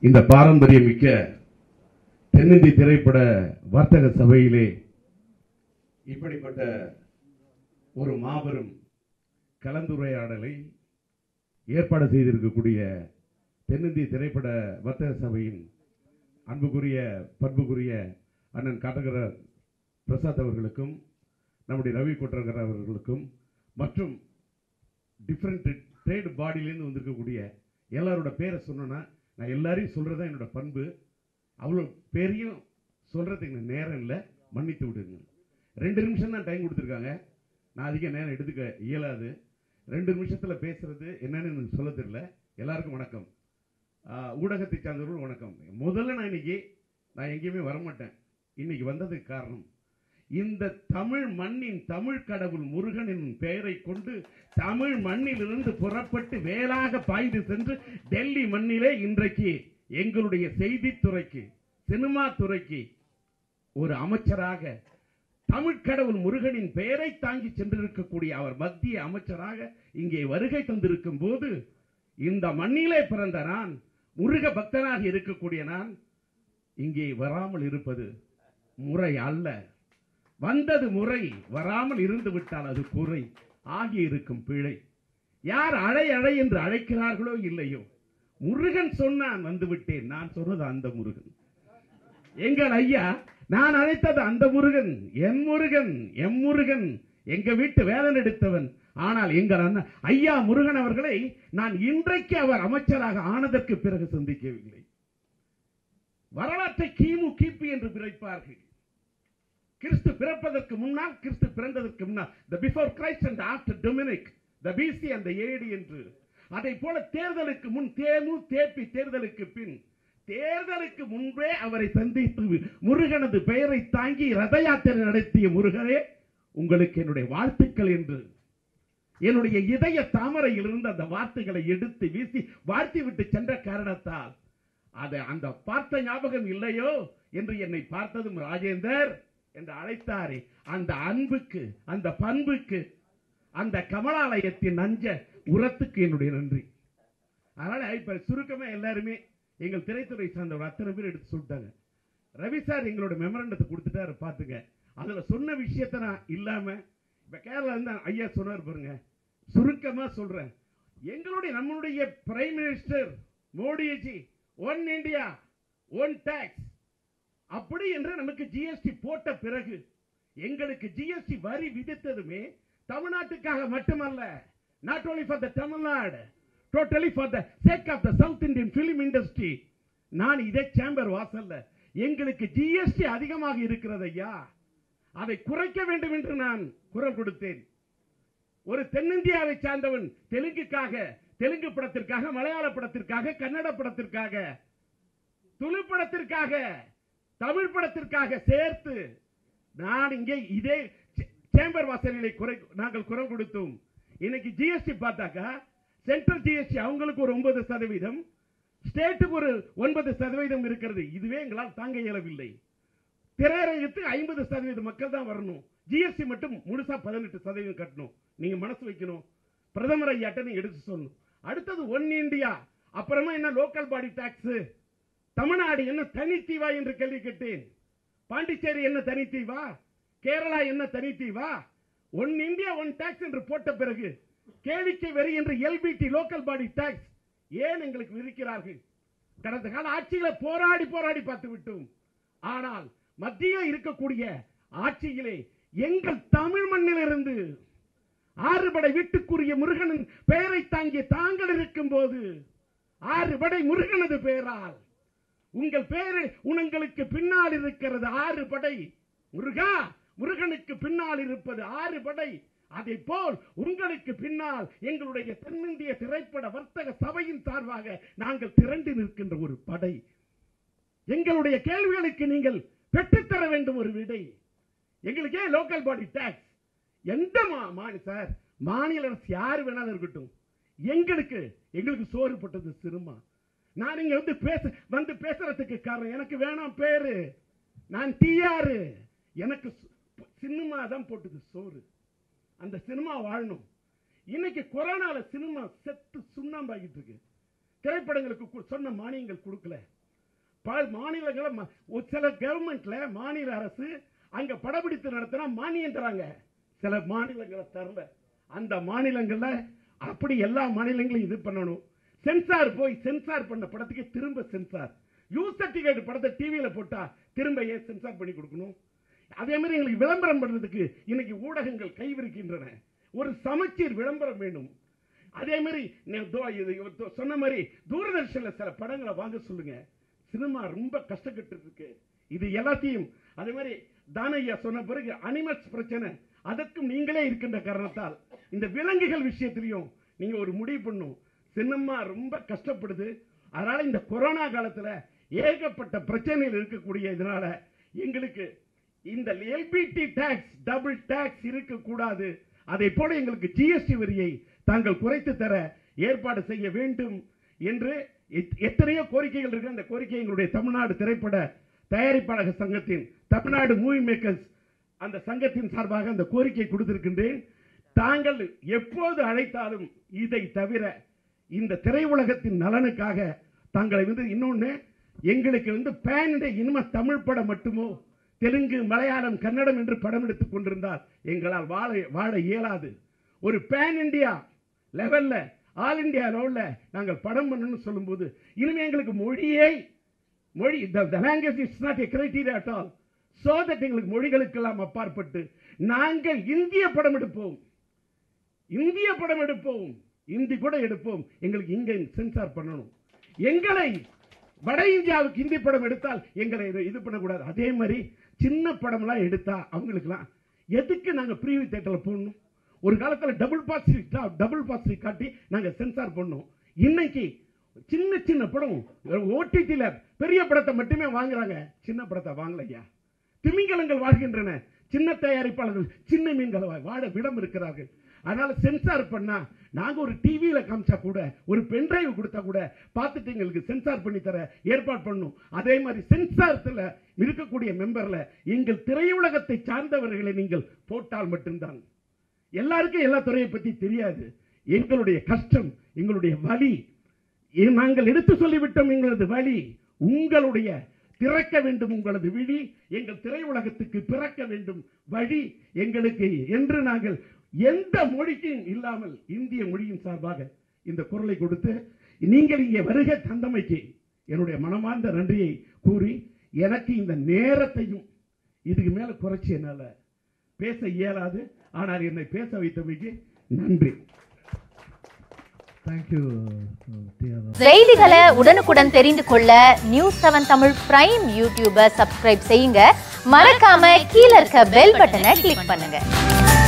இந்த பாரம்பரியமிக்க தென்னிந்திய திரைப்பட வர்த்தக சபையிலே இப்படிப்பட்ட ஒரு மாபெரும் கலந்துரையாடலை ஏற்பாடு செய்திருக்கக்கூடிய தென்னிந்திய திரைப்பட வர்த்தக சபையின் அன்புக்குரிய பண்புக்குரிய அண்ணன் காட்டகர பிரசாத் அவர்களுக்கும் நம்முடைய ரவி கொற்றகர் அவர்களுக்கும் மற்றும் டிஃப்ரெண்ட் ட்ரேட் பாடியிலேருந்து வந்திருக்கக்கூடிய எல்லாரோட பேரை சொன்னோன்னா நான் எல்லாரையும் சொல்கிறதா என்னோட பண்பு அவ்வளோ பேரையும் சொல்கிறதுக்கு எனக்கு நேரம் இல்லை மன்னித்து விடுங்க ரெண்டு நிமிஷம் தான் டைம் கொடுத்துருக்காங்க நான் அதிக நேரம் எடுத்துக்க இயலாது ரெண்டு நிமிஷத்தில் பேசுறது என்னன்னு எனக்கு சொல்ல தெரியல எல்லாருக்கும் வணக்கம் ஆஹ் ஊடகத்தை சார்ந்தவர்கள் வணக்கம் முதல்ல நான் இன்னைக்கு நான் எங்கேயுமே வரமாட்டேன் இன்னைக்கு வந்ததுக்கு காரணம் இந்த தமிழ் மண்ணின் தமிழ் கடவுள் முருகனின் பெயரை கொண்டு தமிழ் மண்ணிலிருந்து புறப்பட்டு வேலாக பாய்ந்து சென்று டெல்லி மண்ணிலே இன்றைக்கு எங்களுடைய செய்தித்துறைக்கு சினிமா துறைக்கு ஒரு அமைச்சராக தமிழ் கடவுள் முருகனின் பெயரை தாங்கி சென்றிருக்கக்கூடிய அவர் மத்திய அமைச்சராக இங்கே வருகை தந்திருக்கும் போது இந்த மண்ணிலே பிறந்த நான் முருக பக்தனாக இருக்கக்கூடிய நான் இங்கே வராமல் இருப்பது முறை அல்ல வந்தது முறை வராமல் இருந்து விட்டால் அது குறை ஆகி இருக்கும் பிழை யார் அழை அழை என்று அழைக்கிறார்களோ இல்லையோ முருகன் சொன்னான் வந்து விட்டேன் நான் சொன்னது அந்த முருகன் எங்கள் ஐயா நான் அழைத்தது அந்த முருகன் என் முருகன் எம் முருகன் எங்க வீட்டு வேலன் எடுத்தவன் ஆனால் எங்கள் அண்ணன் ஐயா முருகன் அவர்களை நான் இன்றைக்கு அவர் அமைச்சராக ஆனதற்கு பிறகு சந்திக்கவில்லை வரலாற்றை கிமு கிபி என்று பிரிப்பார்கள் கிறிஸ்து பிறப்பதற்கு முன்னால் கிறிஸ்து பிறந்ததற்கு முன்னால் the before Christ and after Dominic the BC and the AD என்று அதை போல தேர்தலுக்கு முன் தேமு தேப்பி தேர்தலுக்கு பின் தேர்தலுக்கு முன்பே அவரை சந்தித்து முருகனது பெயரை தாங்கி ரத யாத்திரை நடத்திய முருகனே உங்களுக்கு என்னுடைய வாழ்த்துக்கள் என்று என்னுடைய இதய தாமரையில் இருந்து அந்த வார்த்தைகளை எடுத்து வீசி வாழ்த்தி விட்டு சென்ற காரணத்தால் அதை அந்த பார்த்த ஞாபகம் இல்லையோ என்று என்னை பார்த்ததும் ராஜேந்தர் என்று அழைத்தாரே அந்த அன்புக்கு அந்த பண்புக்கு அந்த கமலாலயத்தின் நஞ்ச உரத்துக்கு என்னுடைய நன்றி அதனால இப்ப சுருக்கமா எல்லாருமே எங்கள் திரைத்துறை சார்ந்தவர் அத்தனை பேர் எடுத்து சொல்லிட்டாங்க ரவி சார் எங்களோட மெமரண்டத்தை கொடுத்துட்டாரு பாத்துங்க அதுல சொன்ன விஷயத்த நான் இல்லாம இப்ப கேரளா இருந்து ஐயா சொன்னார் பாருங்க சுருக்கமா சொல்றேன் எங்களுடைய நம்மளுடைய prime minister Modiji one India one tax அப்படி என்று நமக்கு ஜிஎஸ்டி போட்ட பிறகு எங்களுக்கு ஜிஎஸ்டி வரி விதித்ததுமே தமிழ்நாட்டுக்காக மட்டுமல்ல not only for the Tamil Nadu totally for the sake of the south Indian film industry நான் இதே சேம்பர் வாசல்ல எங்களுக்கு ஜிஎஸ்டி அதிகமாக இருக்கிறது ஐயா அதை குறைக்க வேண்டும் என்று நான் குரல் கொடுத்தேன் ஒரு தென்னிந்தியாவை சார்ந்தவன் தெலுங்குக்காக தெலுங்கு படத்திற்காக மலையாள படத்திற்காக கன்னட படத்திற்காக துளு படத்திற்காக தமிழ் படத்திற்காக சேர்த்து நான் இங்கே இதே சே- சேம்பர் வாசல்களை குறை நாங்கள் குரல் கொடுத்தோம் இன்னைக்கு ஜிஎஸ்டி பார்த்தாக்கா சென்ட்ரல் ஜிஎஸ்டி அவங்களுக்கு ஒரு ஒன்பது சதவீதம் ஸ்டேட்டுக்கு ஒரு ஒன்பது சதவீதம் இருக்கிறது இதுவே எங்களால் தாங்க இயலவில்லை திரையரங்கத்துக்கு ஐம்பது சதவீத மக்கள் தான் வரணும் ஜிஎஸ்டி மட்டும் முழுசா பதினெட்டு சதவீதம் கட்டணும் நீங்க மனசு வைக்கணும் பிரதமர் ஐயாட்ட நீங்க எடுத்து சொல்லணும் அடுத்தது ஒன் இந்தியா அப்புறமா என்ன லோக்கல் பாடி டாக்ஸ் தமிழ்நாடு என்ன தனித்தீவா என்று கேள்வி கேட்டேன் பாண்டிச்சேரி என்ன தனித்தீவா கேரளா என்ன தனித்தீவா ஒன் இந்தியா ஒன் டாக்ஸ் என்று போட்ட பிறகு கேளிக்கை வரி என்று எல்பிடி லோக்கல் பாடி டாக்ஸ் ஏன் எங்களுக்கு விதிக்கிறார்கள் கடந்த கால ஆட்சியில போராடி போராடி பார்த்து விட்டோம் ஆனால் மத்திய இருக்கக்கூடிய ஆட்சியிலே எங்கள் தமிழ் மண்ணிலிருந்து ஆறுபடை வீட்டுக்குரிய முருகனின் பெயரை தாங்கிய தாங்கள் இருக்கும் போது ஆறுபடை முருகனது பெயரால் உங்கள் பேரு உங்களுக்கு பின்னால் இருக்கிறது ஆறு படை முருகா முருகனுக்கு பின்னால் இருப்பது ஆறு படை அதை போல் உங்களுக்கு பின்னால் எங்களுடைய தென்னிந்திய திரைப்பட வர்த்தக சபையின் சார்பாக நாங்கள் திரண்டு நிற்கின்ற ஒரு படை எங்களுடைய கேள்விகளுக்கு நீங்கள் பெற்றுத்தர வேண்டும் ஒரு விடை எங்களுக்கு ஏன் லோக்கல் பாடி டாக்ஸ் எந்த மா- மாநில சார் மாநில அரசு யார் வேணாலும் இருக்கட்டும் எங்களுக்கு எங்களுக்கு சோறு போட்டது சினிமா நான் இங்க வந்து பேச வந்து பேசுறதுக்கு காரணம் எனக்கு வேணாம் பேரு நான் டிஆர் எனக்கு சு- சினிமா தான் போட்டது சோறு அந்த சினிமா வாழணும் இன்னைக்கு கொரோனால சினிமா செத்து சுண்ணாம்பாகிட்டு இருக்கு திரைப்படங்களுக்கு கு- சொன்ன மானியங்கள் கொடுக்கல பல மாநிலங்கள ம- ஒரு சில கவர்மெண்ட்ல மாநில அரசு அங்க படப்பிடித்து நடத்தினா மானியம் தராங்க சில மாநிலங்களை தரல அந்த மாநிலங்கள்ல அப்படி எல்லா மாநிலங்களையும் இது பண்ணணும் சென்சார் போய் சென்சார் பண்ண படத்துக்கு திரும்ப சென்சார் யூ சர்டிஃபிகேட் படத்தை டிவியில போட்டா திரும்ப ஏன் சென்சார் பண்ணி கொடுக்கணும் அதே மாதிரி எங்களுக்கு விளம்பரம் பண்றதுக்கு இன்னைக்கு ஊடகங்கள் கைவிரிக்கின்றன ஒரு சமச்சீர் விளம்பரம் வேணும் அதே மாதிரி நே- தோ- இது இவர் சொன்ன மாதிரி தூரதர்ஷன்ல சில படங்களை வாங்க சொல்லுங்க சினிமா ரொம்ப கஷ்டப்பட்டு இருக்கு இது எல்லாத்தையும் அதே மாதிரி தானையா சொன்ன பிறகு அனிமல்ஸ் பிரச்சனை அதற்கும் நீங்களே இருக்கின்ற காரணத்தால் இந்த விலங்குகள் விஷயத்திலையும் நீங்க ஒரு முடிவு பண்ணும் சினிமா ரொம்ப கஷ்டப்படுது அதனால இந்த கொரோனா காலத்துல ஏகப்பட்ட பிரச்சனைகள் இருக்கக்கூடிய இதனால எங்களுக்கு இந்த எல்பிடி டாக்ஸ் டபுள் டாக்ஸ் இருக்கக்கூடாது அதை போல எங்களுக்கு ஜிஎஸ்டி வரியை தாங்கள் குறைத்து தர ஏற்பாடு செய்ய வேண்டும் என்று எத்- எத்தனையோ கோரிக்கைகள் இருக்கு அந்த கோரிக்கை எங்களுடைய தமிழ்நாடு திரைப்பட தயாரிப்பாளர் சங்கத்தின் தமிழ்நாடு மூவி மேக்கர்ஸ் அந்த சங்கத்தின் சார்பாக அந்த கோரிக்கை கொடுத்திருக்கின்றேன் தாங்கள் எப்போது அழைத்தாலும் இதை தவிர இந்த திரையுலகத்தின் நலனுக்காக தாங்களை வந்து இன்னொன்னு எங்களுக்கு வந்து பேன் இனிமே தமிழ் படம் மட்டுமோ தெலுங்கு மலையாளம் கன்னடம் என்று படம் எடுத்துக் கொண்டிருந்தால் எங்களால் வாழ வாழ இயலாது ஒரு பேன் இந்தியா லெவல்ல ஆல் இந்தியா லெவல்ல நாங்கள் படம் பண்ணணும்னு சொல்லும்போது இனிமே எங்களுக்கு மொழியை மொழி the language is not a criteria at all so that எங்களுக்கு மொழிகளுக்கெல்லாம் அப்பாற்பட்டு நாங்கள் இந்திய படம் எடுப்போம் இந்திய படம் எடுப்போம் இந்தி கூட எடுப்போம் எங்களுக்கு இங்க சென்சார் பண்ணணும் எங்களை வட இந்தியாவுக்கு இந்தி படம் எடுத்தால் எங்களை இது- இது பண்ணக்கூடாது அதே மாதிரி சின்ன படம்லாம் எடுத்தா அவங்களுக்குலாம் எதுக்கு நாங்க ப்ரீவியூ தியேட்டர்ல போடணும் ஒரு காலத்துல டபுள் பாஸ் டபுள் பாஸ் காட்டி நாங்க சென்சார் பண்ணோம் இன்னைக்கு சின்ன சின்ன படம் ஓடிடில பெரிய படத்தை மட்டுமே வாங்குறாங்க சின்ன படத்தை வாங்கலையா திமிங்கலங்கள் வாழ்கின்றன சின்ன தயாரிப்பாளர்கள் சின்ன மீன்களை வா- வாட விடம் இருக்கிறார்கள் அதனால சென்சார் பண்ணா நாங்க ஒரு டிவியில காமிச்சா கூட ஒரு பென்டிரைவ் கொடுத்தா கூட பார்த்துட்டு எங்களுக்கு சென்சார் பண்ணி தர ஏற்பாடு பண்ணும் அதே மாதிரி சென்சாரத்துல இருக்கக்கூடிய மெம்பர்ல எங்கள் திரையுலகத்தை சார்ந்தவர்களை நீங்கள் போட்டால் மட்டும்தான் எல்லாருக்கும் எல்லா துறையை பத்தி தெரியாது எங்களுடைய கஷ்டம் எங்களுடைய வலி ஏ- நாங்கள் எடுத்து சொல்லிவிட்டோம் எங்களது வழி உங்களுடைய திறக்க வேண்டும் உங்களது விழி எங்கள் திரையுலகத்துக்கு பிறக்க வேண்டும் வழி எங்களுக்கு என்று நாங்கள் எந்த மொழிக்கும் இல்லாமல் இந்திய மொழியின் சார்பாக இந்த குரலை கொடுத்து நீங்கள் இங்கே வருகை தந்தமைக்கு என்னுடைய மனமார்ந்த நன்றியை கூறி எனக்கு இந்த நேரத்தையும் இதுக்கு மேல குறைச்சி என்னால பேச இயலாது ஆனால் என்னை பேச வைத்தமைக்கு நன்றி தேங்க்யூ செய்திகளை உடனுக்குடன் தெரிந்து கொள்ள நியூஸ் செவன் தமிழ் பிரைம் யூடியூபை சப்ஸ்கிரைப் செய்யுங்க மறக்காம கீழ இருக்க பெல் பட்டனை கிளிக் பண்ணுங்க